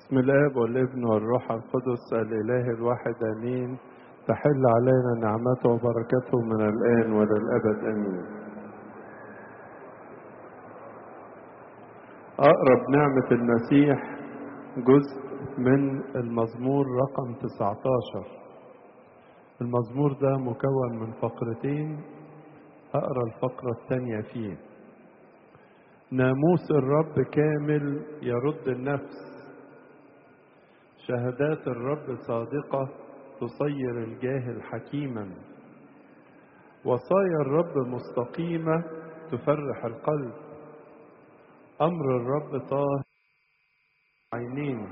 بسم الاب والابن والروح القدس الاله الواحد امين تحل علينا نعمته وبركته من الان وللابد امين اقرب نعمه المسيح جزء من المزمور رقم 19 المزمور ده مكون من فقرتين اقرا الفقره الثانيه فيه ناموس الرب كامل يرد النفس شهادات الرب صادقة تصير الجاهل حكيما وصايا الرب مستقيمة تفرح القلب أمر الرب طاهر عينين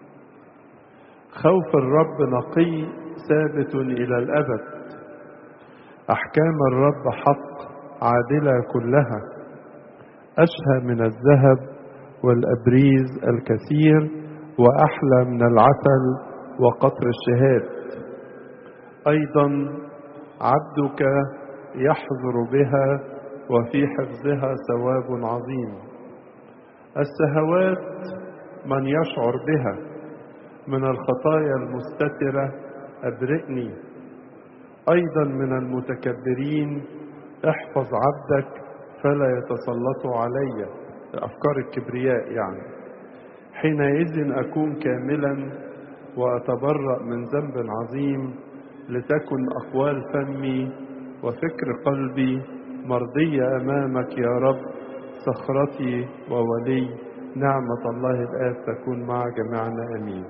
خوف الرب نقي ثابت إلى الأبد أحكام الرب حق عادلة كلها أشهى من الذهب والأبريز الكثير وأحلى من العسل وقطر الشهاد أيضا عبدك يحذر بها وفي حفظها ثواب عظيم السهوات من يشعر بها من الخطايا المستترة أبرئني أيضا من المتكبرين احفظ عبدك فلا يتسلطوا علي أفكار الكبرياء يعني حينئذ أكون كاملا وأتبرأ من ذنب عظيم لتكن أقوال فمي وفكر قلبي مرضية أمامك يا رب صخرتي وولي نعمة الله الآب تكون مع جميعنا أمين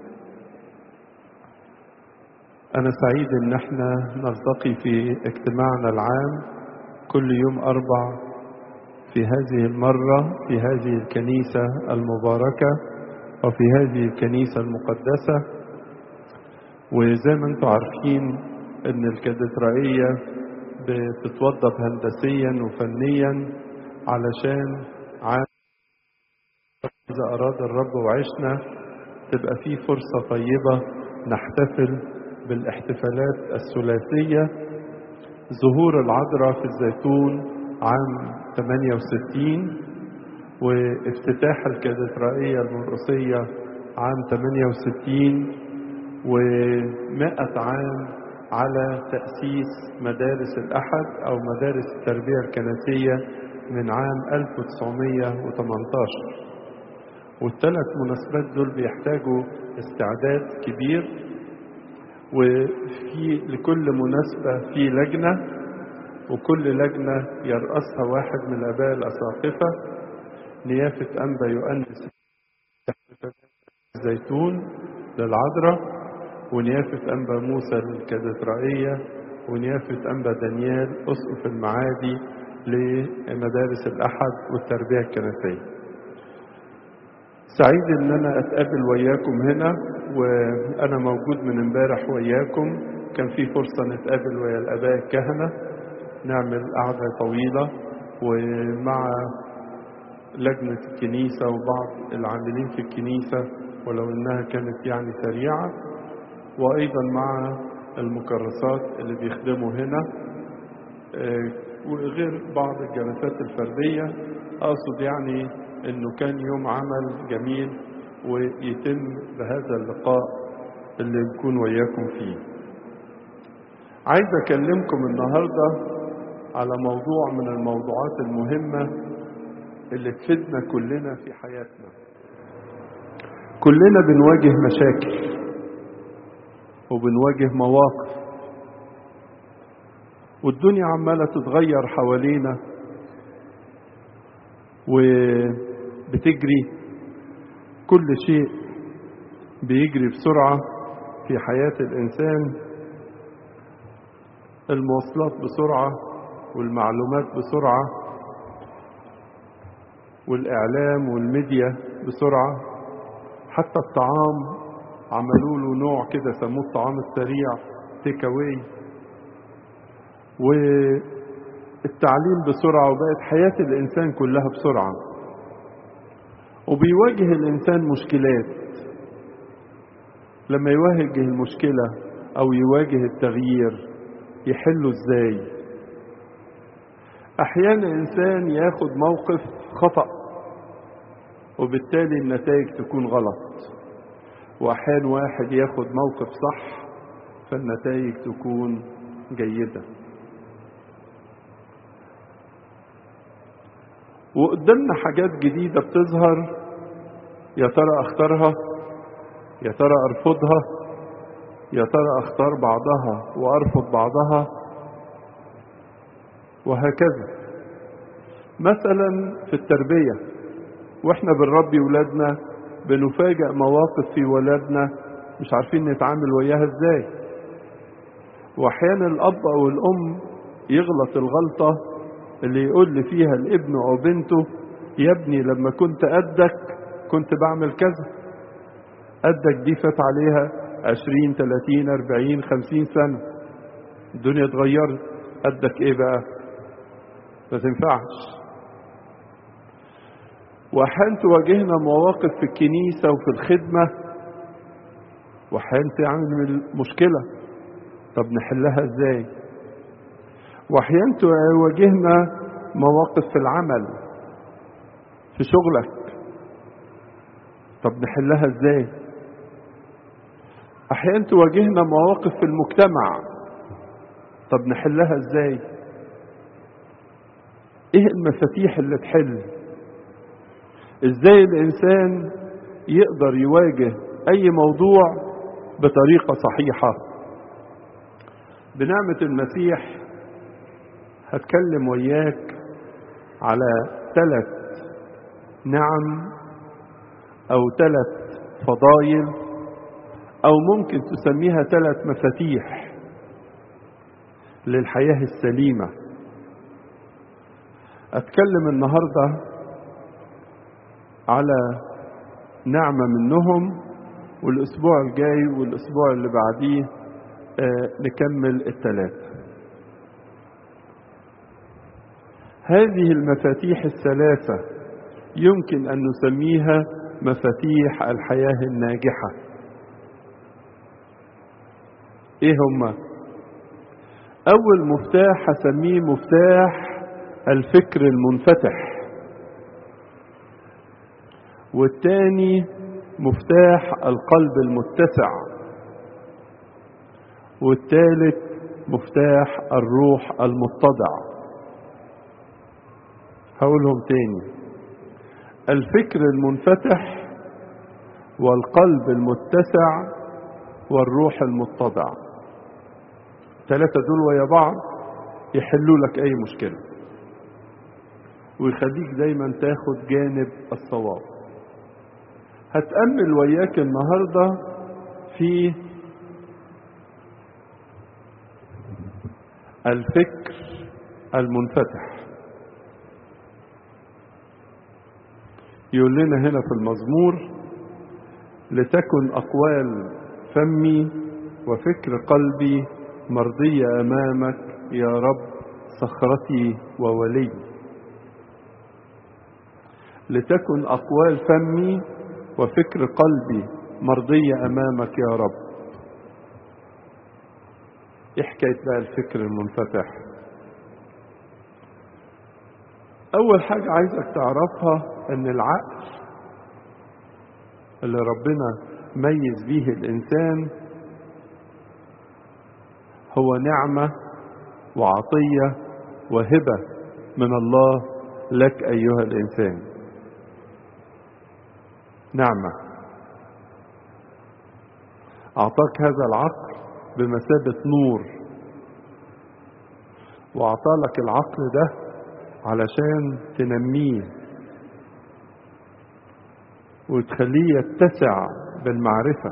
أنا سعيد إن احنا نلتقي في اجتماعنا العام كل يوم أربع في هذه المرة في هذه الكنيسة المباركة وفي هذه الكنيسة المقدسة وزي ما انتم عارفين ان الكاتدرائية بتتوضب هندسيا وفنيا علشان عام إذا أراد الرب وعشنا تبقى في فرصة طيبة نحتفل بالاحتفالات الثلاثية ظهور العذراء في الزيتون عام 68 وافتتاح الكاتدرائية المرقسية عام 68 و100 عام على تأسيس مدارس الأحد أو مدارس التربية الكنسية من عام 1918 والثلاث مناسبات دول بيحتاجوا استعداد كبير وفي لكل مناسبة في لجنة وكل لجنة يرأسها واحد من الآباء الأساقفة نيافة أنبا يؤنس الزيتون للعذراء ونيافة أنبا موسى للكاتدرائية ونيافة أنبا دانيال أسقف المعادي لمدارس الأحد والتربية الكنسية سعيد ان انا اتقابل وياكم هنا وانا موجود من امبارح وياكم كان في فرصة نتقابل ويا الاباء الكهنة نعمل قعدة طويلة ومع لجنة الكنيسة وبعض العاملين في الكنيسة ولو انها كانت يعني سريعة وايضا مع المكرسات اللي بيخدموا هنا وغير بعض الجلسات الفردية اقصد يعني انه كان يوم عمل جميل ويتم بهذا اللقاء اللي نكون وياكم فيه عايز اكلمكم النهاردة على موضوع من الموضوعات المهمة اللي تفيدنا كلنا في حياتنا كلنا بنواجه مشاكل وبنواجه مواقف والدنيا عمالة تتغير حوالينا وبتجري كل شيء بيجري بسرعة في حياة الإنسان المواصلات بسرعة والمعلومات بسرعة والإعلام والميديا بسرعة حتى الطعام عملوا له نوع كده سموه الطعام السريع تيك اواي والتعليم بسرعة وبقت حياة الإنسان كلها بسرعة وبيواجه الإنسان مشكلات لما يواجه المشكلة أو يواجه التغيير يحله إزاي أحيانا إنسان ياخد موقف خطأ وبالتالي النتائج تكون غلط وأحيان واحد ياخد موقف صح فالنتائج تكون جيدة وقدامنا حاجات جديدة بتظهر يا ترى اختارها يا ترى ارفضها يا ترى اختار بعضها وارفض بعضها وهكذا مثلا في التربية واحنا بنربي ولادنا بنفاجأ مواقف في ولادنا مش عارفين نتعامل وياها ازاي واحيانا الاب او الام يغلط الغلطة اللي يقول لي فيها الابن او بنته يا ابني لما كنت قدك كنت بعمل كذا قدك دي فات عليها عشرين تلاتين اربعين خمسين سنة الدنيا اتغيرت قدك ايه بقى ما تنفعش واحيانا تواجهنا مواقف في الكنيسة وفي الخدمة واحيانا تعمل مشكلة طب نحلها ازاي واحيانا تواجهنا مواقف في العمل في شغلك طب نحلها ازاي احيانا تواجهنا مواقف في المجتمع طب نحلها ازاي ايه المفاتيح اللي تحل ازاي الانسان يقدر يواجه اي موضوع بطريقه صحيحه بنعمه المسيح هتكلم وياك على ثلاث نعم او ثلاث فضايل او ممكن تسميها ثلاث مفاتيح للحياه السليمه اتكلم النهارده على نعمه منهم والاسبوع الجاي والاسبوع اللي بعديه آه نكمل الثلاثه هذه المفاتيح الثلاثه يمكن ان نسميها مفاتيح الحياه الناجحه ايه هما اول مفتاح هسميه مفتاح الفكر المنفتح والتاني مفتاح القلب المتسع والثالث مفتاح الروح المتضع هقولهم تاني الفكر المنفتح والقلب المتسع والروح المتضع ثلاثة دول ويا بعض يحلوا لك أي مشكلة ويخليك دايما تاخد جانب الصواب هتأمل وياك النهاردة في الفكر المنفتح يقول لنا هنا في المزمور لتكن أقوال فمي وفكر قلبي مرضية أمامك يا رب صخرتي وولي لتكن أقوال فمي وفكر قلبي مرضية أمامك يا رب إيه حكاية بقى الفكر المنفتح أول حاجة عايزك تعرفها أن العقل اللي ربنا ميز به الإنسان هو نعمة وعطية وهبة من الله لك أيها الإنسان نعمة أعطاك هذا العقل بمثابة نور وأعطالك العقل ده علشان تنميه وتخليه يتسع بالمعرفة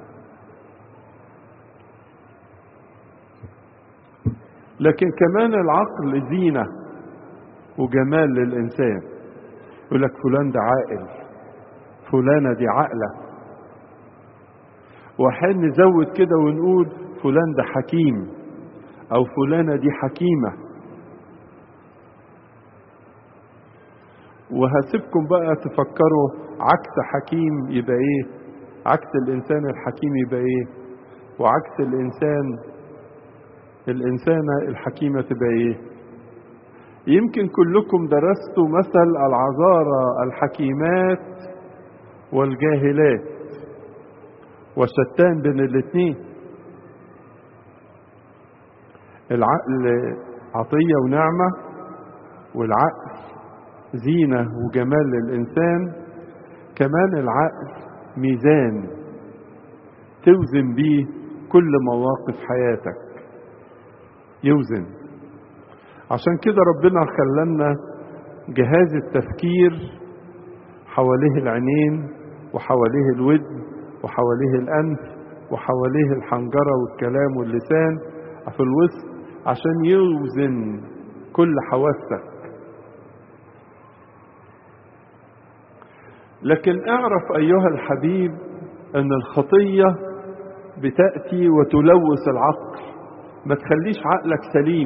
لكن كمان العقل زينة وجمال للإنسان يقول لك فلان ده عاقل فلانة دي عاقلة وحين نزود كده ونقول فلان ده حكيم أو فلانة دي حكيمة وهسيبكم بقى تفكروا عكس حكيم يبقى ايه عكس الانسان الحكيم يبقى ايه وعكس الانسان الانسانة الحكيمة تبقى ايه يمكن كلكم درستوا مثل العذارى الحكيمات والجاهلات وشتان بين الاثنين العقل عطية ونعمة والعقل زينة وجمال للإنسان كمان العقل ميزان توزن بيه كل مواقف حياتك يوزن عشان كده ربنا خلنا جهاز التفكير حواليه العينين وحواليه الودن وحواليه الأنف وحواليه الحنجرة والكلام واللسان في الوسط عشان يوزن كل حواسك لكن اعرف أيها الحبيب أن الخطية بتأتي وتلوث العقل ما تخليش عقلك سليم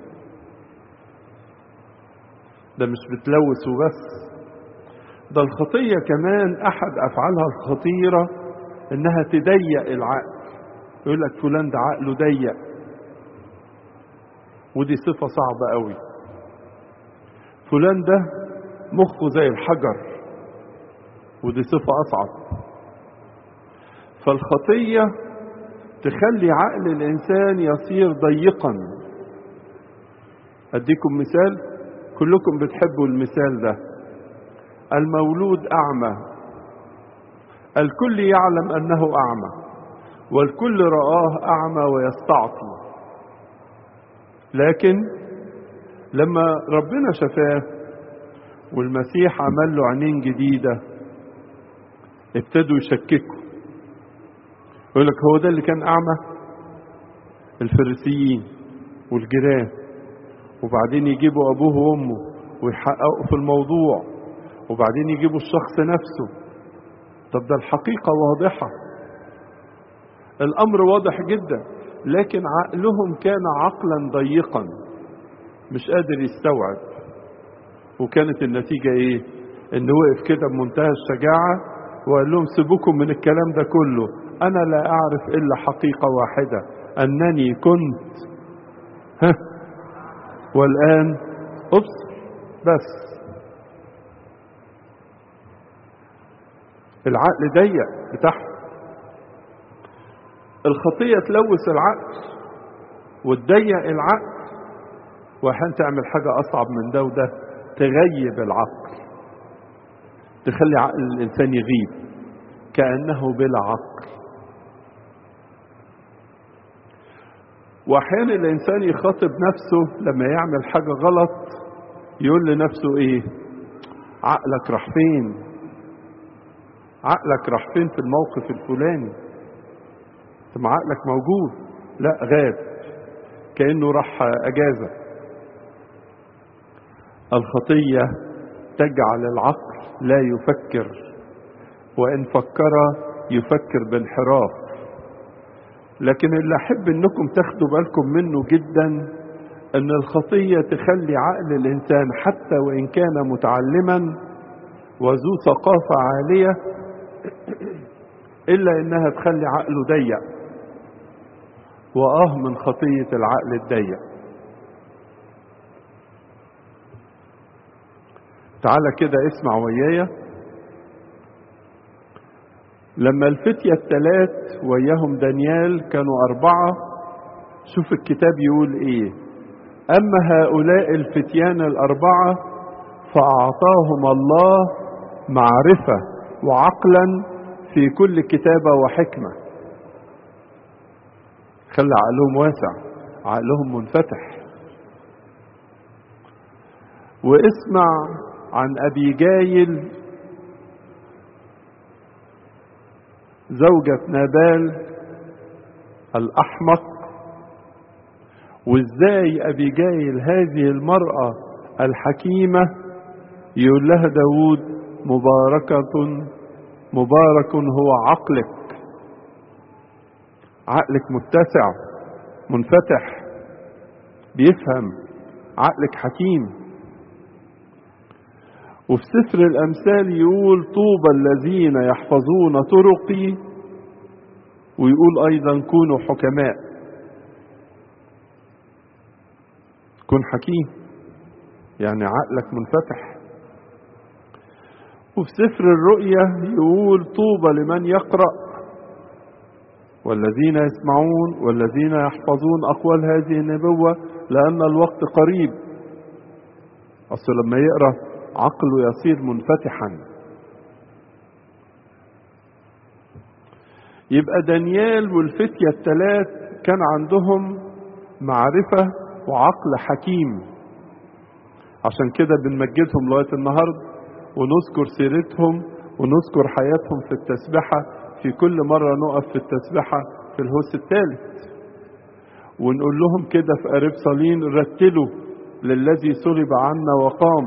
ده مش بتلوث وبس ده الخطية كمان أحد أفعالها الخطيرة إنها تضيق العقل يقول لك فلان ده عقله ضيق ودي صفة صعبة قوي فلان ده مخه زي الحجر ودي صفة أصعب فالخطية تخلي عقل الإنسان يصير ضيقا أديكم مثال كلكم بتحبوا المثال ده المولود أعمى الكل يعلم أنه أعمى والكل رآه أعمى ويستعطي لكن لما ربنا شفاه والمسيح عمل له عينين جديدة ابتدوا يشككوا يقول لك هو ده اللي كان أعمى الفريسيين والجيران وبعدين يجيبوا أبوه وأمه ويحققوا في الموضوع وبعدين يجيبوا الشخص نفسه طب ده الحقيقة واضحة الأمر واضح جدا لكن عقلهم كان عقلا ضيقا مش قادر يستوعب وكانت النتيجة ايه ان وقف كده بمنتهى الشجاعة وقال لهم سيبوكم من الكلام ده كله انا لا اعرف الا حقيقة واحدة انني كنت ها والان ابصر بس العقل ضيق بتاعهم الخطية تلوث العقل وتضيق العقل وأحيانا تعمل حاجة أصعب من ده وده تغيب العقل تخلي عقل الإنسان يغيب كأنه بلا عقل وأحيانا الإنسان يخاطب نفسه لما يعمل حاجة غلط يقول لنفسه إيه عقلك راح فين عقلك راح فين في الموقف الفلاني طب عقلك موجود لا غاب كأنه راح أجازة الخطية تجعل العقل لا يفكر وإن فكر يفكر بانحراف لكن اللي أحب أنكم تاخدوا بالكم منه جدا أن الخطية تخلي عقل الإنسان حتى وإن كان متعلما وذو ثقافة عالية إلا إنها تخلي عقله ضيق وآه من خطية العقل الضيق تعالى كده اسمع ويايا لما الفتية الثلاث وياهم دانيال كانوا أربعة شوف الكتاب يقول إيه أما هؤلاء الفتيان الأربعة فأعطاهم الله معرفة وعقلا في كل كتابة وحكمة خلى عقلهم واسع عقلهم منفتح واسمع عن أبي جايل زوجة نابال الأحمق وازاي أبي جايل هذه المرأة الحكيمة يقول لها داود مباركة مبارك هو عقلك عقلك متسع منفتح بيفهم عقلك حكيم وفي سفر الأمثال يقول طوبى الذين يحفظون طرقي ويقول أيضا كونوا حكماء كن حكيم يعني عقلك منفتح وفي سفر الرؤيا يقول طوبى لمن يقرأ والذين يسمعون والذين يحفظون أقوال هذه النبوة لأن الوقت قريب أصل لما يقرأ عقله يصير منفتحا يبقى دانيال والفتية الثلاث كان عندهم معرفة وعقل حكيم عشان كده بنمجدهم لغاية النهاردة ونذكر سيرتهم ونذكر حياتهم في التسبحة في كل مرة نقف في التسبحة في الهوس الثالث ونقول لهم كده في قريب صلين رتلوا للذي صلب عنا وقام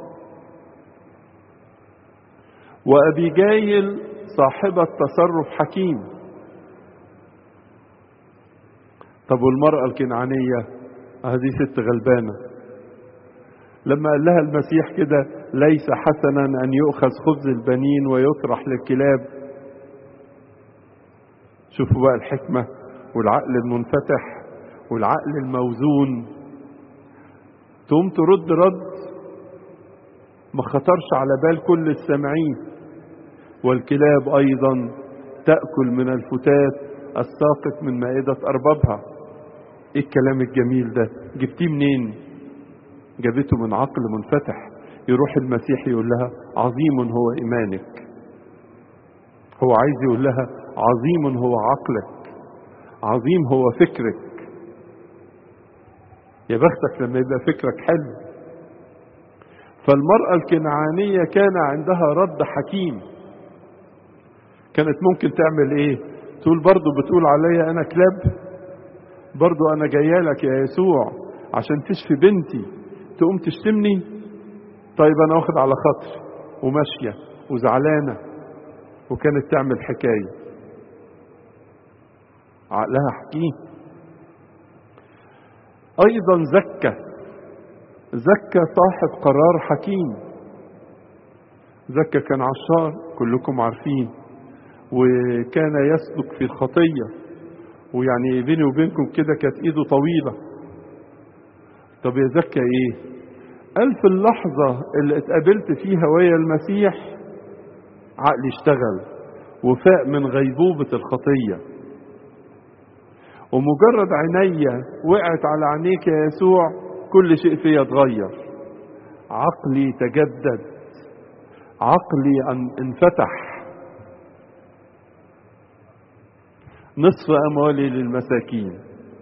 وأبيجايل صاحبة تصرف حكيم طب والمرأة الكنعانية هذه ست غلبانة لما قال لها المسيح كده ليس حسنا أن يؤخذ خبز البنين ويطرح للكلاب شوفوا بقى الحكمة والعقل المنفتح والعقل الموزون تقوم ترد رد ما خطرش على بال كل السامعين والكلاب أيضا تأكل من الفتات الساقط من مائدة أربابها ايه الكلام الجميل ده جبتيه منين جابته من عقل منفتح يروح المسيح يقول لها عظيم هو إيمانك هو عايز يقول لها عظيم هو عقلك عظيم هو فكرك يا بختك لما يبقى فكرك حلو فالمرأة الكنعانية كان عندها رد حكيم كانت ممكن تعمل ايه تقول برضو بتقول عليا انا كلاب برضو انا جايالك يا يسوع عشان تشفي بنتي تقوم تشتمني طيب انا واخد على خاطري وماشية وزعلانة وكانت تعمل حكاية عقلها حكيم ايضا زكى زكى صاحب قرار حكيم زكى كان عشار كلكم عارفين وكان يسلك في الخطية ويعني بيني وبينكم كده كانت ايده طويلة طب يا زكى ايه قال في اللحظة اللي اتقابلت فيها ويا المسيح عقلي اشتغل وفاق من غيبوبة الخطية ومجرد عينيا وقعت على عينيك يا يسوع كل شيء فيا اتغير عقلي تجدد عقلي انفتح نصف أموالي للمساكين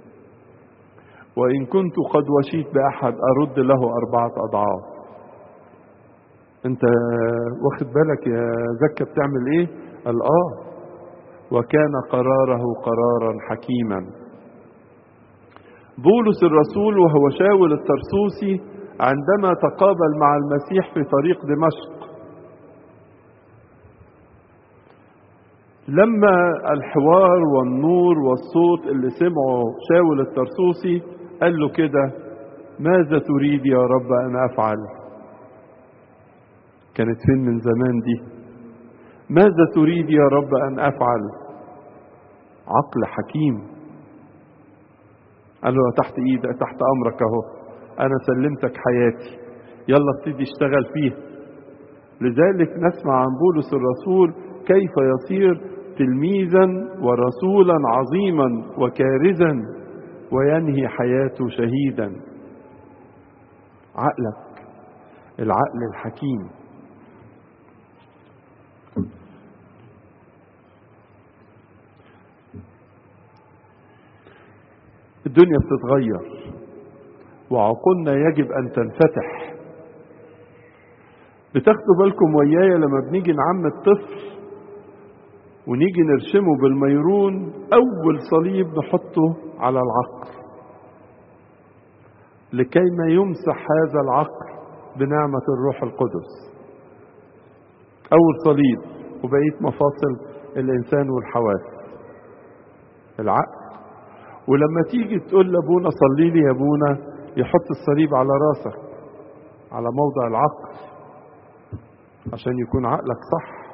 وإن كنت قد وشيت بأحد أرد له أربعة أضعاف أنت واخد بالك يا زكا بتعمل إيه؟ قال آه وكان قراره قرارا حكيما بولس الرسول وهو شاول الترسوسي عندما تقابل مع المسيح في طريق دمشق لما الحوار والنور والصوت اللي سمعه شاول الترسوسي قال له كده ماذا تريد يا رب أن أفعل كانت فين من زمان دي ماذا تريد يا رب أن أفعل عقل حكيم قال له تحت ايدك تحت امرك اهو انا سلمتك حياتي يلا ابتدي اشتغل فيها لذلك نسمع عن بولس الرسول كيف يصير تلميذا ورسولا عظيما وكارزا وينهي حياته شهيدا عقلك العقل الحكيم الدنيا بتتغير وعقولنا يجب ان تنفتح بتاخدوا بالكم ويايا لما بنيجي نعم الطفل ونيجي نرشمه بالميرون اول صليب نحطه على العقل لكي ما يمسح هذا العقل بنعمة الروح القدس اول صليب وبقية مفاصل الانسان والحواس العقل ولما تيجي تقول لابونا صلي لي يا ابونا يحط الصليب على راسك على موضع العقل عشان يكون عقلك صح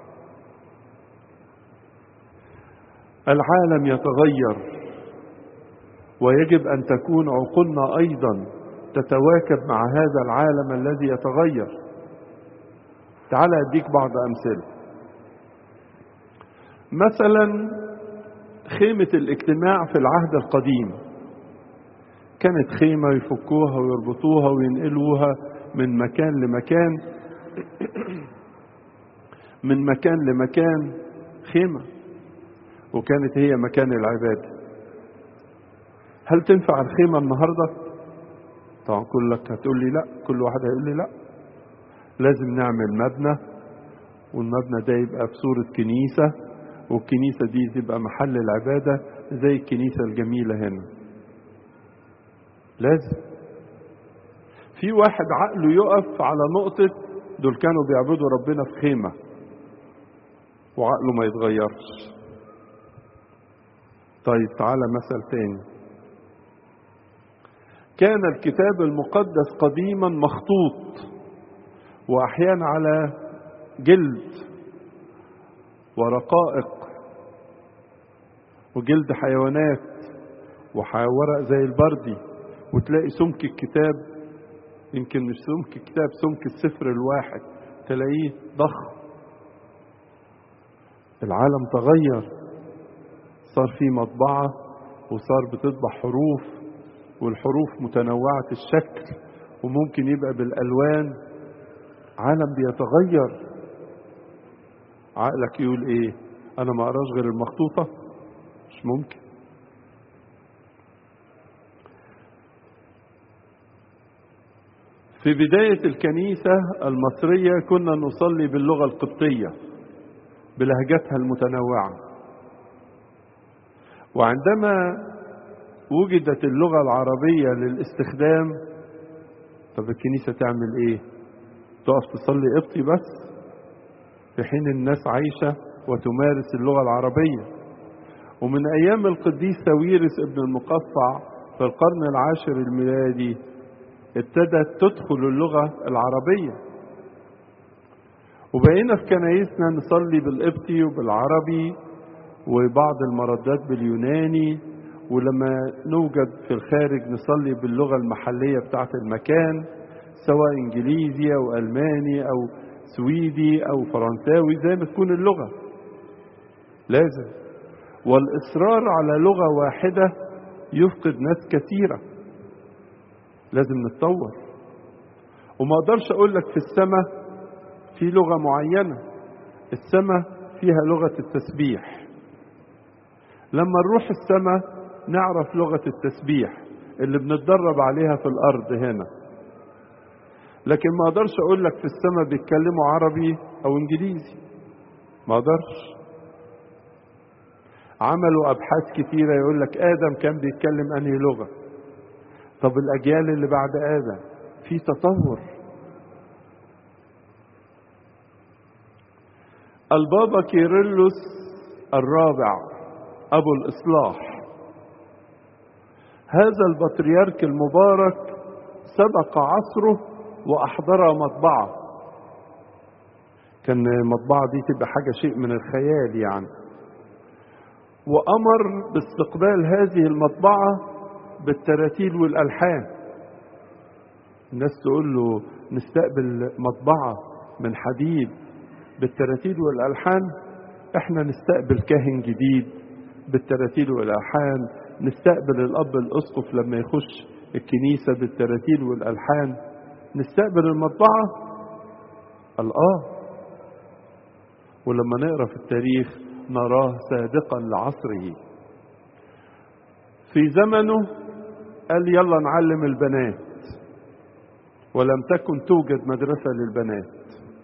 العالم يتغير ويجب ان تكون عقولنا ايضا تتواكب مع هذا العالم الذي يتغير تعال اديك بعض امثله مثلا خيمة الاجتماع في العهد القديم كانت خيمة يفكوها ويربطوها وينقلوها من مكان لمكان من مكان لمكان خيمة وكانت هي مكان العبادة هل تنفع الخيمة النهاردة طبعا كلك هتقول لي لا كل واحد هيقول لي لا لازم نعمل مبنى والمبنى ده يبقى في صورة كنيسة والكنيسة دي تبقى محل العبادة زي الكنيسة الجميلة هنا لازم في واحد عقله يقف على نقطة دول كانوا بيعبدوا ربنا في خيمة وعقله ما يتغيرش طيب تعالى مثل تاني كان الكتاب المقدس قديما مخطوط واحيانا على جلد ورقائق وجلد حيوانات وورق زي البردي وتلاقي سمك الكتاب يمكن مش سمك الكتاب سمك السفر الواحد تلاقيه ضخم العالم تغير صار في مطبعة وصار بتطبع حروف والحروف متنوعة الشكل وممكن يبقى بالألوان عالم بيتغير عقلك يقول ايه انا ما اقراش غير المخطوطة مش ممكن في بداية الكنيسة المصرية كنا نصلي باللغة القبطية بلهجتها المتنوعة وعندما وجدت اللغة العربية للاستخدام طب الكنيسة تعمل ايه تقف تصلي قبطي بس في حين الناس عايشة وتمارس اللغة العربية ومن أيام القديس ساويرس ابن المقفع في القرن العاشر الميلادي ابتدت تدخل اللغة العربية وبقينا في كنايسنا نصلي بالقبطي وبالعربي وبعض المردات باليوناني ولما نوجد في الخارج نصلي باللغة المحلية بتاعت المكان سواء انجليزي او الماني او سويدي او فرنساوي زي ما تكون اللغة لازم والاصرار على لغة واحدة يفقد ناس كثيرة لازم نتطور وما اقدرش اقول لك في السماء في لغة معينة السماء فيها لغة التسبيح لما نروح السماء نعرف لغة التسبيح اللي بنتدرب عليها في الارض هنا لكن ما اقدرش اقول لك في السماء بيتكلموا عربي او انجليزي ما اقدرش عملوا ابحاث كتيره يقول لك ادم كان بيتكلم انهي لغه طب الاجيال اللي بعد ادم في تطور البابا كيرلس الرابع ابو الاصلاح هذا البطريرك المبارك سبق عصره واحضر مطبعه كان المطبعه دي تبقى حاجه شيء من الخيال يعني وامر باستقبال هذه المطبعه بالتراتيل والالحان الناس تقول له نستقبل مطبعه من حديد بالتراتيل والالحان احنا نستقبل كاهن جديد بالتراتيل والالحان نستقبل الاب الاسقف لما يخش الكنيسه بالتراتيل والالحان نستقبل المطبعه قال اه ولما نقرا في التاريخ نراه صادقا لعصره في زمنه قال يلا نعلم البنات ولم تكن توجد مدرسة للبنات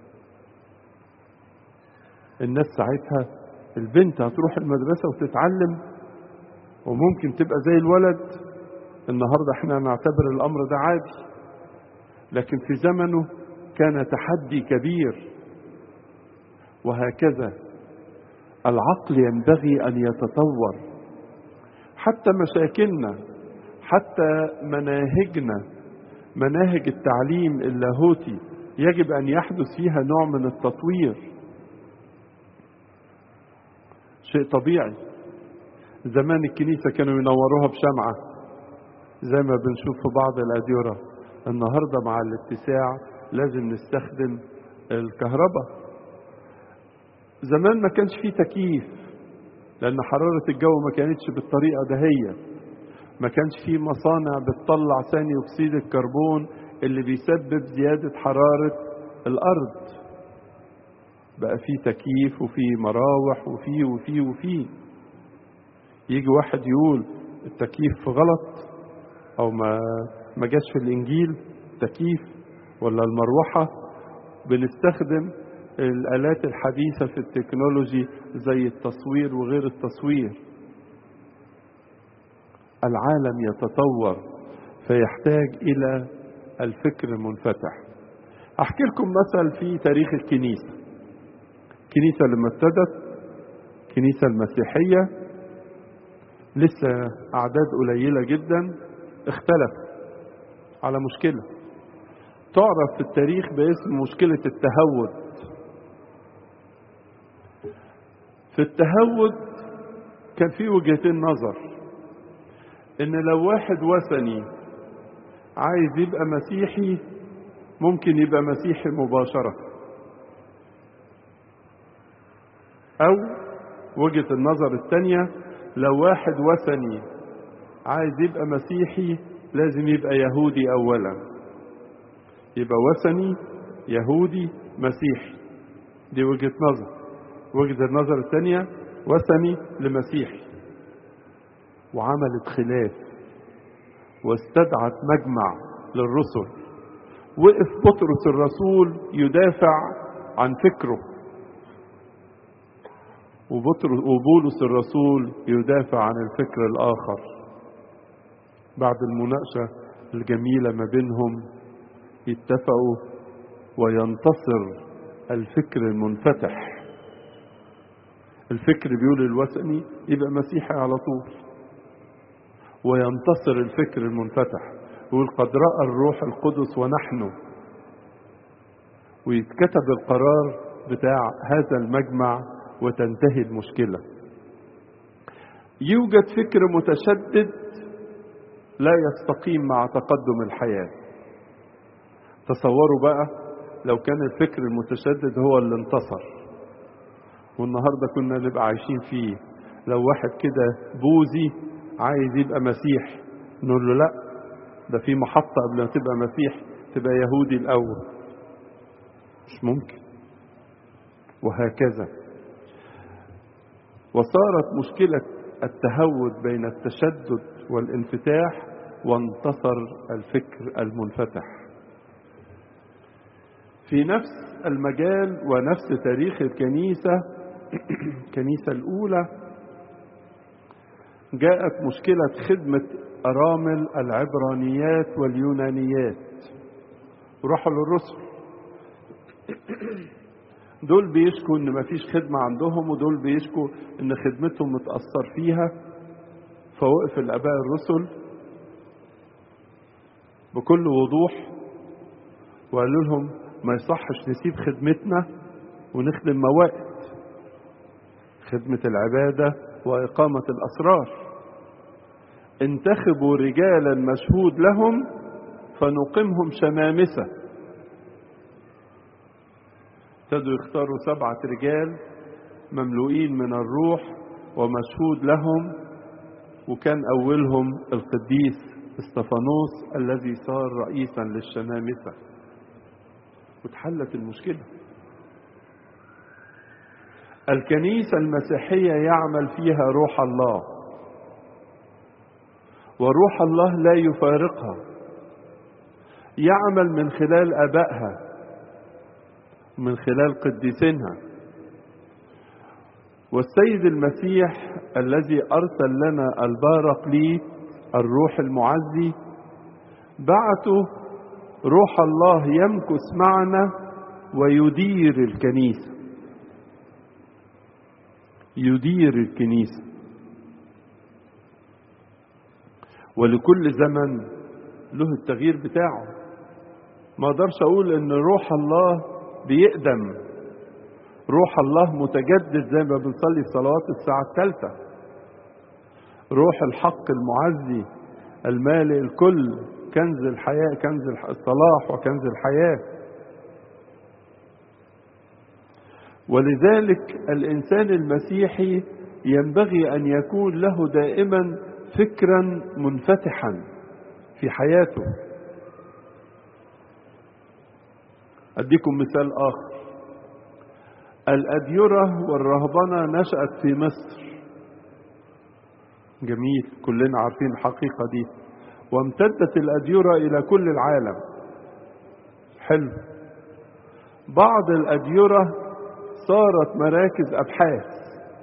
الناس ساعتها البنت هتروح المدرسة وتتعلم وممكن تبقى زي الولد النهاردة احنا نعتبر الأمر ده عادي لكن في زمنه كان تحدي كبير وهكذا العقل ينبغي ان يتطور حتى مشاكلنا حتى مناهجنا مناهج التعليم اللاهوتي يجب ان يحدث فيها نوع من التطوير شيء طبيعي زمان الكنيسة كانوا ينوروها بشمعة زي ما بنشوف في بعض الأديرة النهاردة مع الاتساع لازم نستخدم الكهرباء زمان ما كانش فيه تكييف لأن حرارة الجو ما كانتش بالطريقة دهية ما كانش في مصانع بتطلع ثاني أكسيد الكربون اللي بيسبب زيادة حرارة الأرض بقى في تكييف وفي مراوح وفي وفي وفي يجي واحد يقول التكييف غلط او ما ما جاش في الانجيل تكييف ولا المروحه بنستخدم الالات الحديثه في التكنولوجي زي التصوير وغير التصوير العالم يتطور فيحتاج الى الفكر المنفتح احكي لكم مثل في تاريخ الكنيسه الكنيسه لما ابتدت الكنيسه المسيحيه لسه أعداد قليلة جدا اختلف على مشكلة تعرف في التاريخ باسم مشكلة التهود في التهود كان في وجهتين نظر ان لو واحد وثني عايز يبقى مسيحي ممكن يبقى مسيحي مباشرة او وجهة النظر الثانية لو واحد وثني عايز يبقى مسيحي لازم يبقى يهودي اولا يبقى وثني يهودي مسيحي دي وجهة نظر وجهة النظر الثانية وثني لمسيحي وعملت خلاف واستدعت مجمع للرسل وقف بطرس الرسول يدافع عن فكره وبطرس وبولس الرسول يدافع عن الفكر الآخر بعد المناقشة الجميلة ما بينهم يتفقوا وينتصر الفكر المنفتح الفكر بيقول الوثني يبقى مسيحي على طول وينتصر الفكر المنفتح يقول قد رأى الروح القدس ونحن ويتكتب القرار بتاع هذا المجمع وتنتهي المشكلة يوجد فكر متشدد لا يستقيم مع تقدم الحياة تصوروا بقى لو كان الفكر المتشدد هو اللي انتصر والنهاردة كنا نبقى عايشين فيه لو واحد كده بوذي عايز يبقى مسيح نقول له لا ده في محطة قبل ما تبقى مسيح تبقى يهودي الأول مش ممكن وهكذا وصارت مشكلة التهود بين التشدد والانفتاح وانتصر الفكر المنفتح في نفس المجال ونفس تاريخ الكنيسة الكنيسة الأولى جاءت مشكلة خدمة أرامل العبرانيات واليونانيات وراحوا للرسل دول بيشكوا ان مفيش خدمة عندهم ودول بيشكوا ان خدمتهم متأثر فيها فوقف الاباء الرسل بكل وضوح وقالوا لهم ما يصحش نسيب خدمتنا ونخدم موائد خدمة العبادة وإقامة الأسرار انتخبوا رجالا مشهود لهم فنقمهم شمامسة ابتدوا يختاروا سبعة رجال مملوئين من الروح ومشهود لهم وكان أولهم القديس استفانوس الذي صار رئيسا للشمامسة واتحلت المشكلة الكنيسة المسيحية يعمل فيها روح الله وروح الله لا يفارقها يعمل من خلال أبائها من خلال قديسينها والسيد المسيح الذي أرسل لنا البارقليت الروح المعزي بعته روح الله يمكث معنا ويدير الكنيسة يدير الكنيسة ولكل زمن له التغيير بتاعه ما اقدرش اقول ان روح الله بيقدم روح الله متجدد زي ما بنصلي الصلوات الساعة الثالثة روح الحق المعزي المالئ الكل كنز الحياة كنز الصلاح وكنز الحياة ولذلك الإنسان المسيحي ينبغي أن يكون له دائما فكرا منفتحا في حياته أديكم مثال آخر الأديرة والرهبنة نشأت في مصر جميل كلنا عارفين الحقيقة دي وامتدت الأديرة إلى كل العالم حلو بعض الأديرة صارت مراكز أبحاث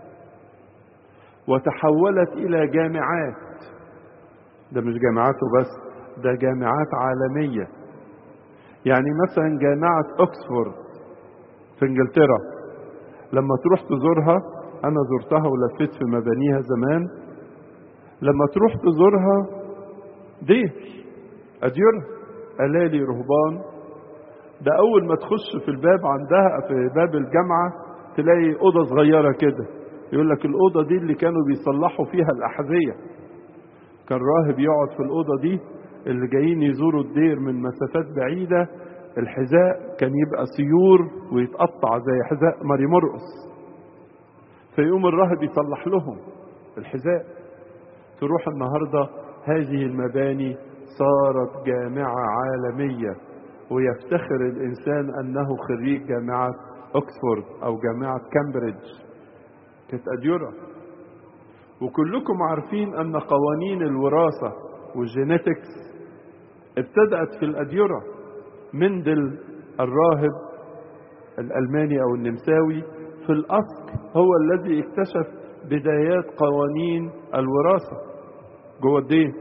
وتحولت إلى جامعات ده مش جامعات وبس ده جامعات عالمية يعني مثلا جامعة أكسفورد في إنجلترا لما تروح تزورها أنا زرتها ولفيت في مبانيها زمان لما تروح تزورها دير أديرة ألالي رهبان ده أول ما تخش في الباب عندها في باب الجامعة تلاقي أوضة صغيرة كده يقول لك الأوضة دي اللي كانوا بيصلحوا فيها الأحذية كان راهب يقعد في الأوضة دي اللي جايين يزوروا الدير من مسافات بعيدة الحذاء كان يبقى سيور ويتقطع زي حذاء ماري مرقص فيقوم الراهب يصلح لهم الحذاء تروح النهاردة هذه المباني صارت جامعة عالمية ويفتخر الإنسان أنه خريج جامعة أكسفورد أو جامعة كامبريدج كانت أديرة وكلكم عارفين أن قوانين الوراثة والجينيتكس ابتدأت في الأديرة مندل الراهب الألماني أو النمساوي في الأصل هو الذي اكتشف بدايات قوانين الوراثة جوه الدين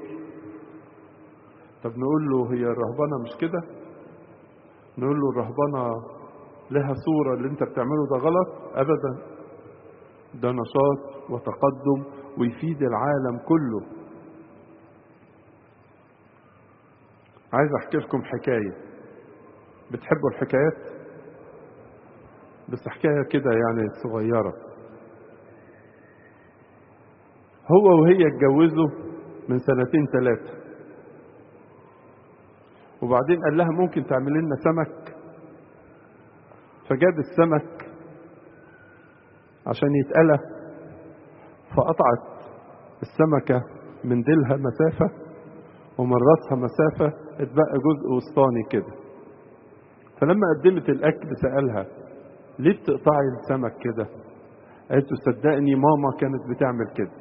طب نقول له هي الرهبنة مش كده نقول له الرهبنة لها صورة اللي انت بتعمله ده غلط أبدا ده نشاط وتقدم ويفيد العالم كله عايز احكي لكم حكاية بتحبوا الحكايات بس حكاية كده يعني صغيرة هو وهي اتجوزوا من سنتين ثلاثة وبعدين قال لها ممكن تعمل لنا سمك فجاب السمك عشان يتقلى فقطعت السمكة من ديلها مسافة ومن راسها مسافة اتبقى جزء وسطاني كده فلما قدمت الأكل سألها ليه بتقطعي السمك كده قالت له صدقني ماما كانت بتعمل كده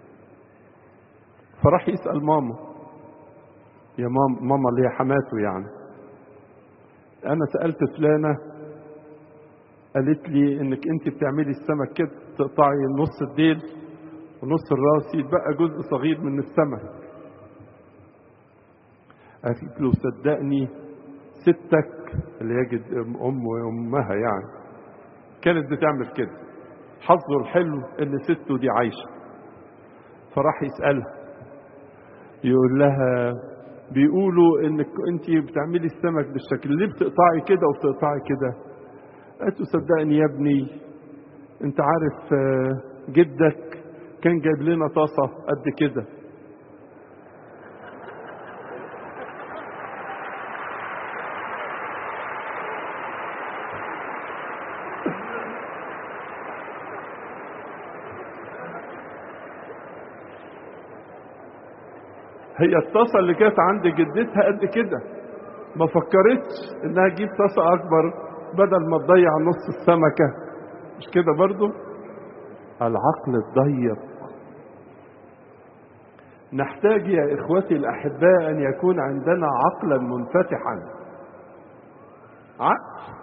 فراح يسأل ماما يا ماما ماما اللي هي حماته يعني أنا سألت فلانة قالت لي إنك أنت بتعملي السمك كده تقطعي نص الديل ونص الراس يتبقى جزء صغير من السمك قالت له صدقني ستك اللي يجد أم وأمها يعني كانت بتعمل كده حظه الحلو إن سته دي عايشة فراح يسألها يقول لها بيقولوا انك انت بتعملي السمك بالشكل ليه بتقطعي كده وبتقطعي كده قالت له صدقني يا ابني انت عارف جدك كان جايب لنا طاسه قد كده هي الطاسة اللي كانت عند جدتها قد كده ما فكرتش انها تجيب طاسة اكبر بدل ما تضيع نص السمكة مش كده برضو العقل الضيق نحتاج يا اخوتي الاحباء ان يكون عندنا عقلا منفتحا عقل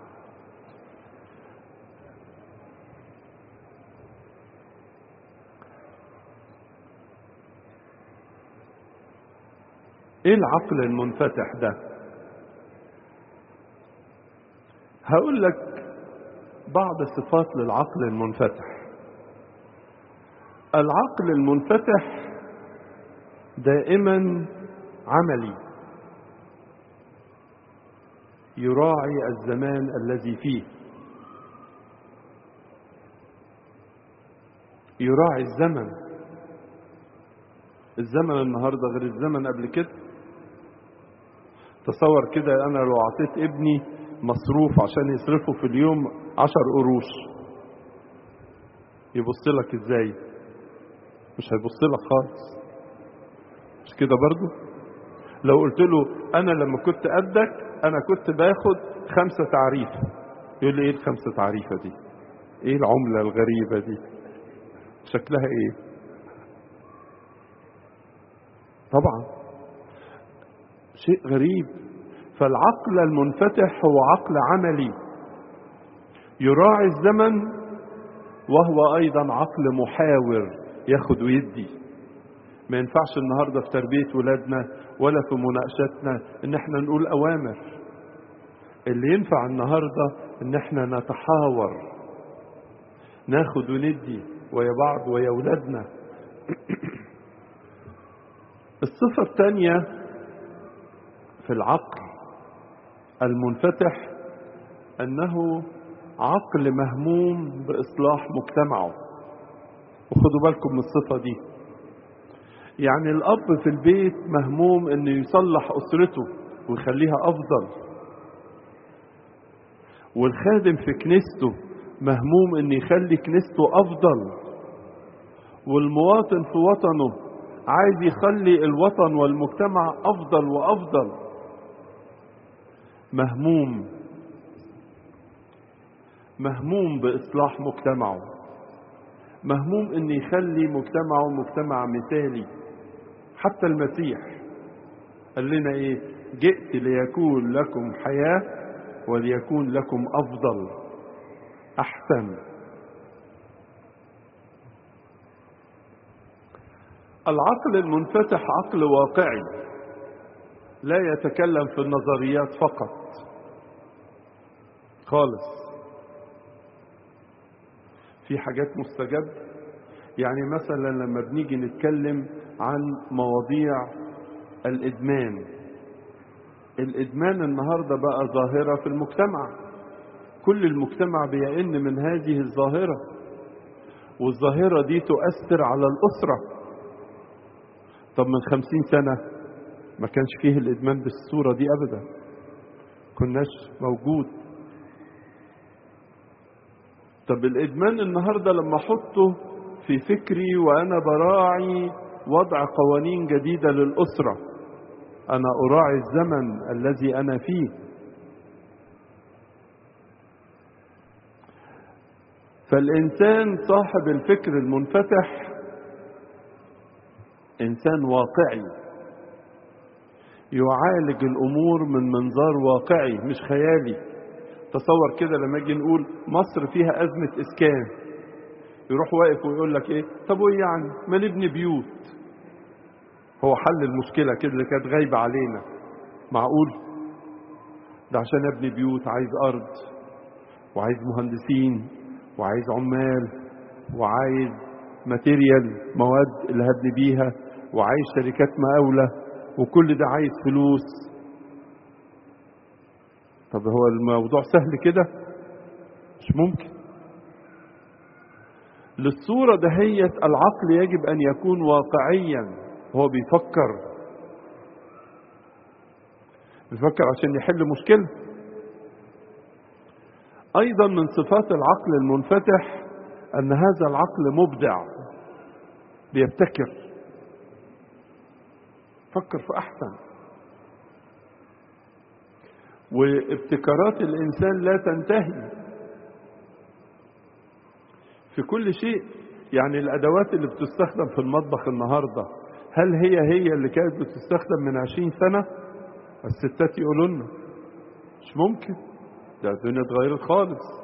ايه العقل المنفتح ده هقول لك بعض صفات للعقل المنفتح العقل المنفتح دائما عملي يراعي الزمان الذي فيه يراعي الزمن الزمن النهارده غير الزمن قبل كده تصور كده انا لو اعطيت ابني مصروف عشان يصرفه في اليوم عشر قروش يبص لك ازاي مش هيبص لك خالص مش كده برضو لو قلت له انا لما كنت قدك انا كنت باخد خمسة تعريفة يقول لي ايه الخمسة تعريفة دي ايه العملة الغريبة دي شكلها ايه طبعا شيء غريب فالعقل المنفتح هو عقل عملي يراعي الزمن وهو ايضا عقل محاور ياخد ويدي ما ينفعش النهارده في تربيه ولادنا ولا في مناقشتنا ان احنا نقول اوامر اللي ينفع النهارده ان احنا نتحاور ناخد وندي ويا بعض ويا ولادنا الصفة الثانية في العقل المنفتح أنه عقل مهموم بإصلاح مجتمعه وخدوا بالكم من الصفة دي يعني الأب في البيت مهموم أنه يصلح أسرته ويخليها أفضل والخادم في كنيسته مهموم أن يخلي كنيسته أفضل والمواطن في وطنه عايز يخلي الوطن والمجتمع أفضل وأفضل مهموم مهموم بإصلاح مجتمعه مهموم أن يخلي مجتمعه مجتمع مثالي حتى المسيح قال لنا إيه جئت ليكون لكم حياة وليكون لكم أفضل أحسن العقل المنفتح عقل واقعي لا يتكلم في النظريات فقط خالص في حاجات مستجد يعني مثلا لما بنيجي نتكلم عن مواضيع الادمان الادمان النهارده بقى ظاهره في المجتمع كل المجتمع بيئن من هذه الظاهره والظاهره دي تؤثر على الاسره طب من خمسين سنة ما كانش فيه الإدمان بالصورة دي أبدا كناش موجود طب الإدمان النهاردة لما أحطه في فكري وأنا براعي وضع قوانين جديدة للأسرة أنا أراعي الزمن الذي أنا فيه فالإنسان صاحب الفكر المنفتح انسان واقعي يعالج الامور من منظار واقعي مش خيالي تصور كده لما اجي نقول مصر فيها ازمه اسكان يروح واقف ويقول لك ايه طب وايه يعني ما نبني بيوت هو حل المشكله كده اللي كانت غايبه علينا معقول ده عشان ابني بيوت عايز ارض وعايز مهندسين وعايز عمال وعايز ماتيريال مواد اللي هبني بيها وعايز شركات مقاولة وكل ده عايز فلوس طب هو الموضوع سهل كده مش ممكن للصورة دهية العقل يجب أن يكون واقعيا هو بيفكر بيفكر عشان يحل مشكلة أيضا من صفات العقل المنفتح أن هذا العقل مبدع بيبتكر فكر في أحسن وابتكارات الإنسان لا تنتهي في كل شيء يعني الأدوات اللي بتستخدم في المطبخ النهاردة هل هي هي اللي كانت بتستخدم من عشرين سنة الستات يقولوا لنا مش ممكن ده الدنيا اتغيرت خالص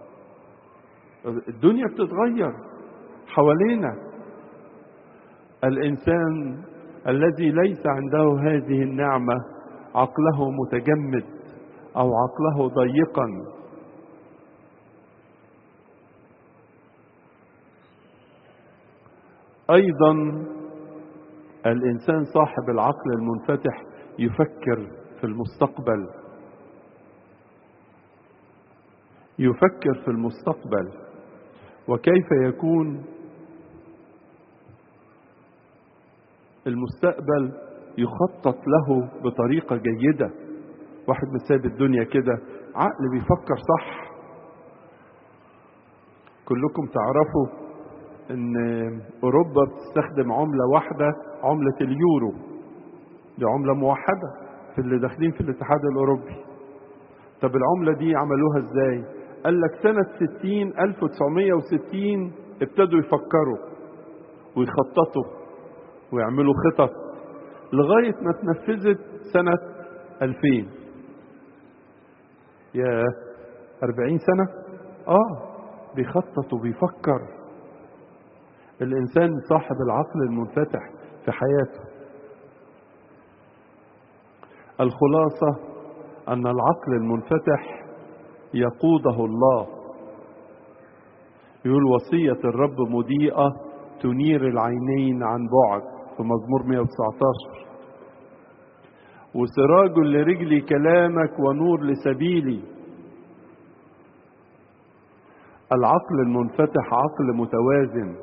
الدنيا بتتغير حوالينا الإنسان الذي ليس عنده هذه النعمة عقله متجمد أو عقله ضيقا أيضا الإنسان صاحب العقل المنفتح يفكر في المستقبل يفكر في المستقبل وكيف يكون المستقبل يخطط له بطريقة جيدة واحد من سايب الدنيا كده عقل بيفكر صح كلكم تعرفوا ان اوروبا بتستخدم عملة واحدة عملة اليورو دي عملة موحدة في اللي داخلين في الاتحاد الاوروبي طب العملة دي عملوها ازاي قال لك سنة 60 1960 ابتدوا يفكروا ويخططوا ويعملوا خطط لغاية ما اتنفذت سنة 2000 يا 40 سنة اه بيخطط وبيفكر الإنسان صاحب العقل المنفتح في حياته الخلاصة أن العقل المنفتح يقوده الله يقول وصية الرب مضيئة تنير العينين عن بعد في مزمور 119 وسراج لرجلي كلامك ونور لسبيلي العقل المنفتح عقل متوازن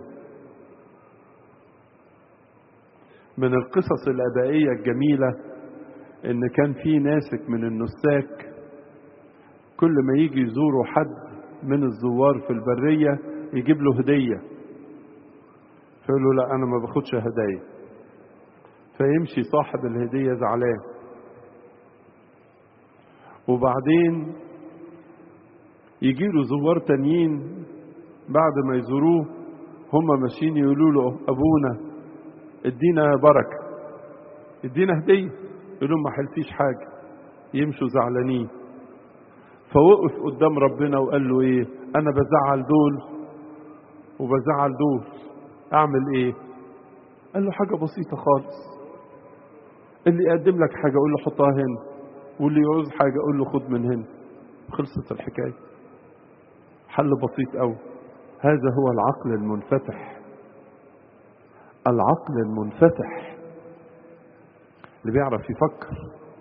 من القصص الآبائية الجميلة إن كان في ناسك من النساك كل ما يجي يزوروا حد من الزوار في البرية يجيب له هدية فيقول له لا أنا ما باخدش هدايا فيمشي صاحب الهدية زعلان وبعدين يجي له زوار تانيين بعد ما يزوروه هم ماشيين يقولوا له أبونا ادينا بركة ادينا هدية يقول لهم ما حلتيش حاجة يمشوا زعلانين فوقف قدام ربنا وقال له ايه انا بزعل دول وبزعل دول اعمل ايه قال له حاجة بسيطة خالص اللي يقدم لك حاجة قول له حطها هنا واللي يعوز حاجة قول له خد من هنا خلصت الحكاية حل بسيط قوي هذا هو العقل المنفتح العقل المنفتح اللي بيعرف يفكر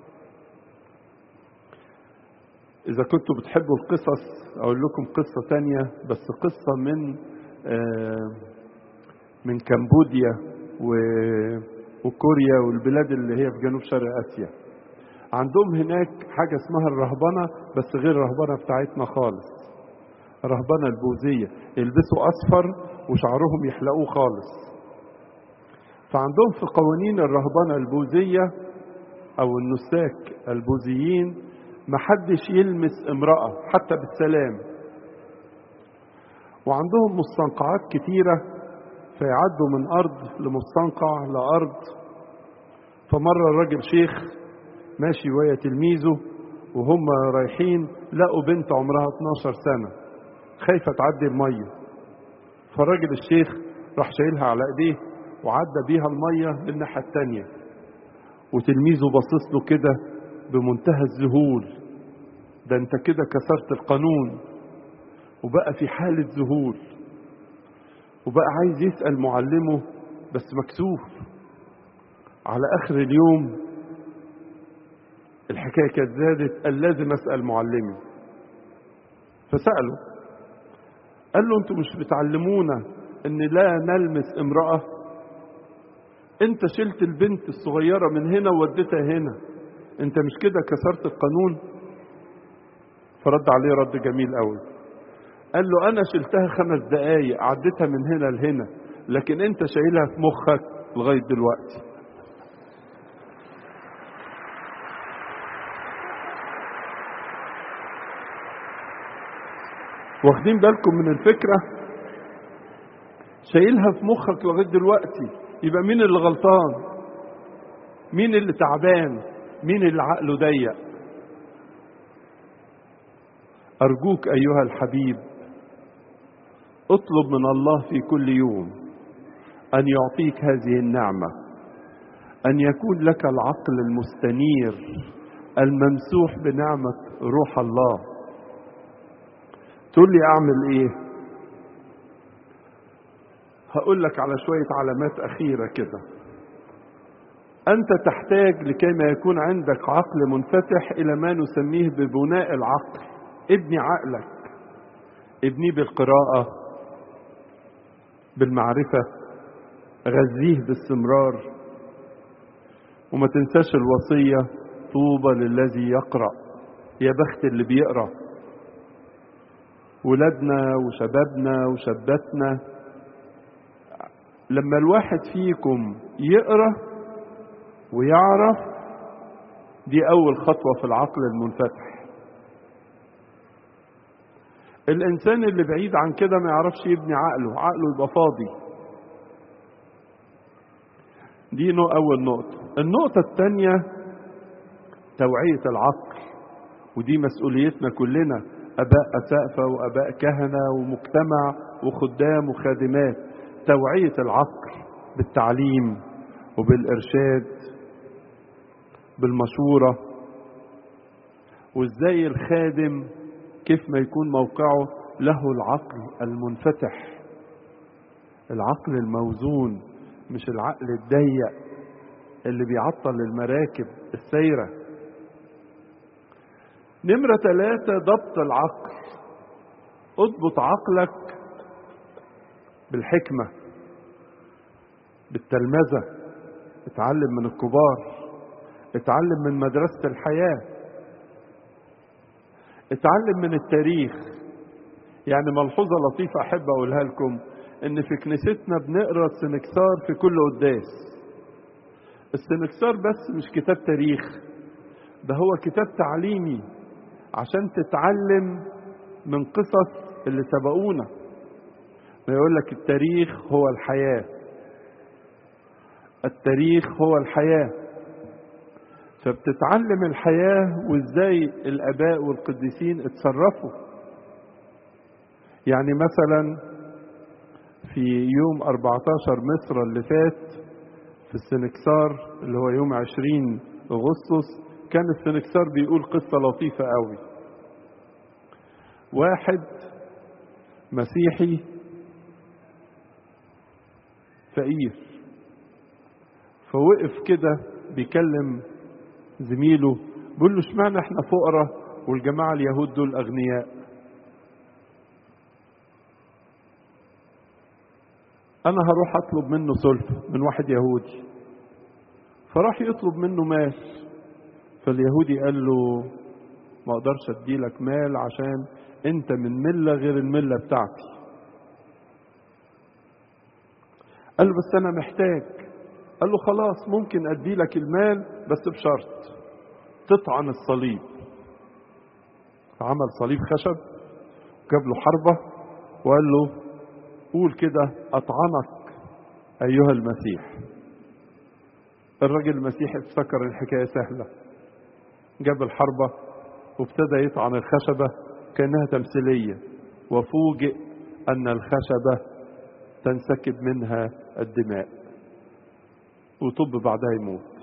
إذا كنتوا بتحبوا القصص أقول لكم قصة تانية بس قصة من آه من كمبوديا وكوريا والبلاد اللي هي في جنوب شرق آسيا عندهم هناك حاجة اسمها الرهبنة بس غير الرهبنة بتاعتنا خالص الرهبنة البوذية يلبسوا أصفر وشعرهم يحلقوه خالص فعندهم في قوانين الرهبنة البوذية أو النساك البوذيين محدش يلمس امرأة حتى بالسلام وعندهم مستنقعات كتيرة فيعدوا من أرض لمستنقع لأرض فمرة الراجل شيخ ماشي ويا تلميذه وهم رايحين لقوا بنت عمرها 12 سنة خايفة تعدي المية فالراجل الشيخ راح شايلها على ايديه وعدى بيها المية للناحية التانية وتلميذه باصص له كده بمنتهى الذهول ده انت كده كسرت القانون وبقى في حالة ذهول وبقى عايز يسأل معلمه بس مكسوف على آخر اليوم الحكاية كانت زادت قال لازم أسأل معلمي فسأله قال له انتوا مش بتعلمونا ان لا نلمس امرأة انت شلت البنت الصغيرة من هنا ووديتها هنا انت مش كده كسرت القانون فرد عليه رد جميل قوي قال له انا شلتها خمس دقايق عديتها من هنا لهنا لكن انت شايلها في مخك لغاية دلوقتي واخدين بالكم من الفكرة شايلها في مخك لغاية دلوقتي يبقى مين اللي غلطان مين اللي تعبان مين اللي عقله ضيق أرجوك أيها الحبيب اطلب من الله في كل يوم أن يعطيك هذه النعمة أن يكون لك العقل المستنير الممسوح بنعمة روح الله تقول لي أعمل إيه هقول لك على شوية علامات أخيرة كده أنت تحتاج لكي ما يكون عندك عقل منفتح إلى ما نسميه ببناء العقل ابني عقلك ابنيه بالقراءة بالمعرفة غذيه باستمرار وما تنساش الوصية طوبى للذي يقرأ يا بخت اللي بيقرأ ولادنا وشبابنا وشاباتنا لما الواحد فيكم يقرا ويعرف دي اول خطوه في العقل المنفتح الانسان اللي بعيد عن كده ما يعرفش يبني عقله عقله يبقى فاضي دي نوع اول نقطه النقطه الثانيه توعيه العقل ودي مسؤوليتنا كلنا اباء اسقفه واباء كهنه ومجتمع وخدام وخادمات توعيه العقل بالتعليم وبالارشاد بالمشوره وازاي الخادم كيف ما يكون موقعه له العقل المنفتح العقل الموزون مش العقل الضيق اللي بيعطل المراكب السايره نمرة ثلاثة ضبط العقل اضبط عقلك بالحكمة بالتلمذة اتعلم من الكبار اتعلم من مدرسة الحياة اتعلم من التاريخ يعني ملحوظة لطيفة أحب أقولها لكم إن في كنيستنا بنقرأ السنكسار في كل قداس السنكسار بس مش كتاب تاريخ ده هو كتاب تعليمي عشان تتعلم من قصص اللي سبقونا ما يقول لك التاريخ هو الحياة التاريخ هو الحياة فبتتعلم الحياة وازاي الاباء والقديسين اتصرفوا يعني مثلا في يوم 14 مصر اللي فات في السنكسار اللي هو يوم 20 اغسطس كان السنكسار بيقول قصة لطيفة قوي واحد مسيحي فقير فوقف كده بيكلم زميله بيقول له اشمعنى احنا فقراء والجماعة اليهود دول أغنياء أنا هروح أطلب منه سلفة من واحد يهودي فراح يطلب منه مال فاليهودي قال له ما اقدرش اديلك مال عشان انت من مله غير المله بتاعتي قال له بس انا محتاج قال له خلاص ممكن اديلك المال بس بشرط تطعن الصليب فعمل صليب خشب وجاب له حربه وقال له قول كده اطعنك ايها المسيح الراجل المسيحي افتكر الحكايه سهله جاب الحربة وابتدى يطعن الخشبة كأنها تمثيلية وفوجئ أن الخشبة تنسكب منها الدماء وطب بعدها يموت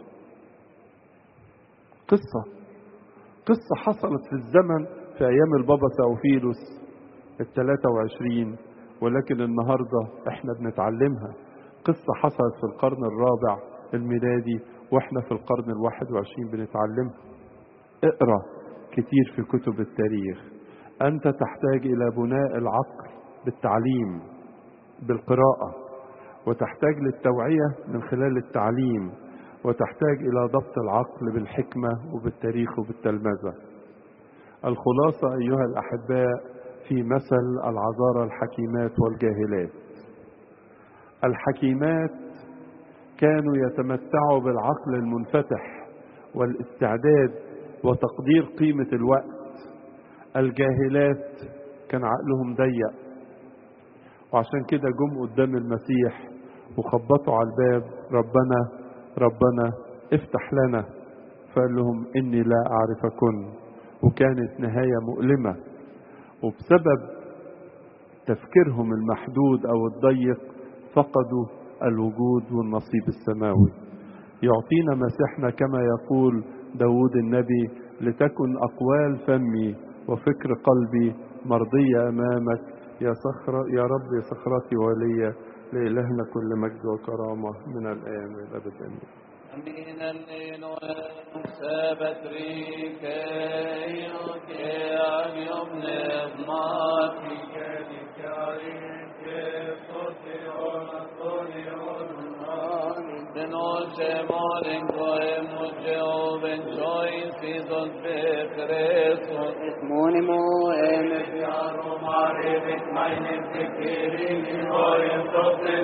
قصة قصة حصلت في الزمن في أيام البابا ساوفيلوس الثلاثة وعشرين ولكن النهاردة احنا بنتعلمها قصة حصلت في القرن الرابع الميلادي واحنا في القرن الواحد وعشرين بنتعلمها اقرا كتير في كتب التاريخ انت تحتاج الى بناء العقل بالتعليم بالقراءه وتحتاج للتوعيه من خلال التعليم وتحتاج الى ضبط العقل بالحكمه وبالتاريخ وبالتلمذه الخلاصه ايها الاحباء في مثل العذارى الحكيمات والجاهلات الحكيمات كانوا يتمتعوا بالعقل المنفتح والاستعداد وتقدير قيمة الوقت الجاهلات كان عقلهم ضيق وعشان كده جم قدام المسيح وخبطوا على الباب ربنا ربنا افتح لنا فقال لهم إني لا أعرفكن وكانت نهاية مؤلمة وبسبب تفكيرهم المحدود أو الضيق فقدوا الوجود والنصيب السماوي يعطينا مسيحنا كما يقول داود النبي لتكن أقوال فمي وفكر قلبي مرضية أمامك يا صخرة يا رب يا صخرتي وليا لإلهنا كل مجد وكرامة من الآن والأبد آمين Min en sabat rike yoke aviom nevmati kedikari ke soti ona soni ona noche moren goem Jehovah joy season be Christus. اسموني مهم Yaro mare mit meinen Bekehren in eurem Toten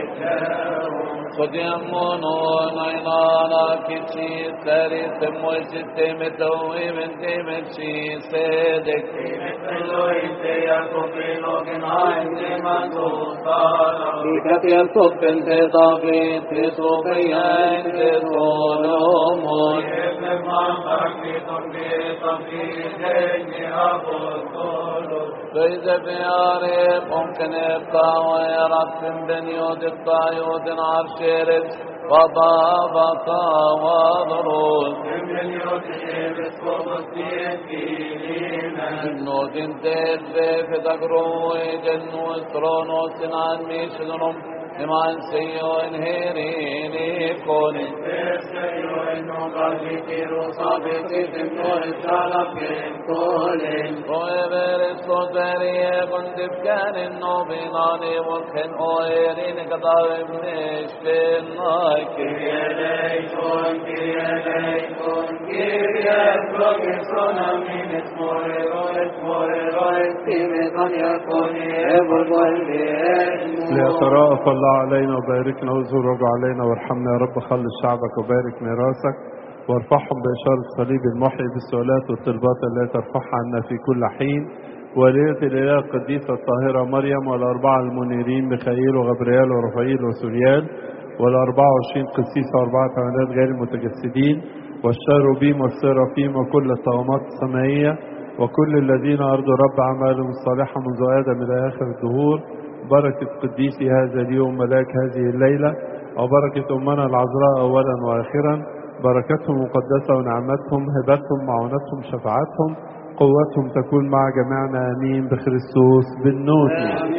Sodiamono nainana kichi sari se moisi te me taui men te me chi se de Fíjate al topen te davi te sobeyan te solomon فإذا بياري ممكن يبقى ويرب بن يود الطايود عرشيرس وضابطا وضروس جنود تدري في تقروي جنو استرونوس عن ميشنرم لمن سيو انهيريني كوني Oever soterie kundip kanin no binani volken oerin kadavim nishtin naike. ليتراءف الله علينا وباركنا واظهر رب علينا وارحمنا يا رب خلص شعبك وبارك ميراثك وارفعهم بإشارة صليب المحيي بالسؤالات والطلبات التي ترفعها عنا في كل حين وليلة الإله القديسة الطاهرة مريم والأربعة المنيرين ميخائيل وغبريال ورفائيل وسوريال والأربعة وعشرين قسيسة وأربعة عملات غير المتجسدين والشاروبيم والسرافيم وكل الطغمات السمائية وكل الذين أرضوا رب أعمالهم الصالحة منذ آدم إلى آخر الدهور بركة قديسي هذا اليوم ملاك هذه الليلة وبركة أمنا العذراء أولا وآخرا بركتهم مقدسة ونعمتهم هبتهم معونتهم شفاعتهم قوتهم تكون مع جميعنا آمين بخريستوس بالنور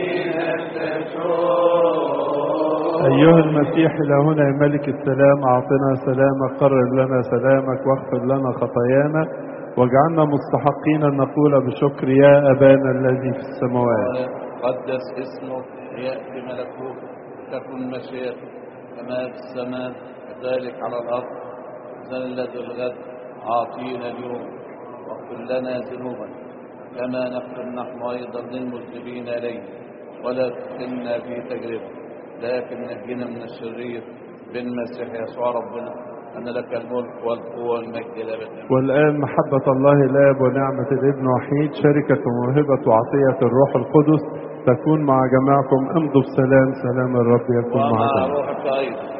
أيها المسيح إلهنا يا ملك السلام أعطنا سلامك قرر لنا سلامك واغفر لنا خطايانا واجعلنا مستحقين أن نقول بشكر يا أبانا الذي في السماوات قدس اسمك يأتي ملكوتك تكن مشيئتك كما في السماء كذلك على الأرض زلة الغد أعطينا اليوم واغفر لنا ذنوبنا كما نغفر نحن أيضا للمذنبين إلينا ولا تدخلنا في تجربة لكن نجنا من الشرير بالمسيح يسوع ربنا أن لك الملك والقوة والمجد إلى أبد والآن محبة الله الآب ونعمة الابن وحيد شركة وموهبة وعطية الروح القدس تكون مع جميعكم امضوا بسلام سلام الرب يكون ومع معكم روحك أيضا